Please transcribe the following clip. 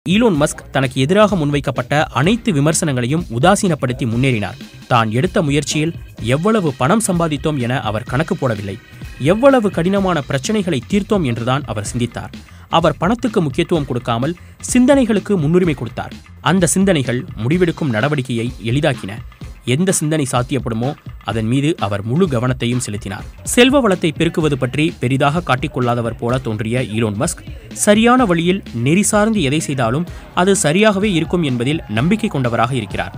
Elon Musk தனக்கு எதிராக முன்வைக்கப்பட்ட அனைத்து விமர்சனங்களையும் உதாசீனப்படுத்தி முன்னேறினார் தான் எடுத்த முயற்சியில் எவ்வளவு பணம் சம்பாதித்தோம் என அவர் கணக்கு போடவில்லை எவ்வளவு கடினமான பிரச்சனைகளை தீர்த்தோம் என்றுதான் அவர் சிந்தித்தார் அவர் பணத்துக்கு முக்கியத்துவம் கொடுக்காமல் சிந்தனைகளுக்கு முன்னுரிமை கொடுத்தார் அந்த சிந்தனைகள் முடிவெடுக்கும் நடவடிக்கையை எளிதாக்கின எந்த சிந்தனை சாத்தியப்படுமோ அதன் மீது அவர் முழு கவனத்தையும் செலுத்தினார் செல்வ வளத்தை பெருக்குவது பற்றி பெரிதாக காட்டிக்கொள்ளாதவர் போல தோன்றிய ஈலோன் மஸ்க் சரியான வழியில் நெறி சார்ந்து எதை செய்தாலும் அது சரியாகவே இருக்கும் என்பதில் நம்பிக்கை கொண்டவராக இருக்கிறார்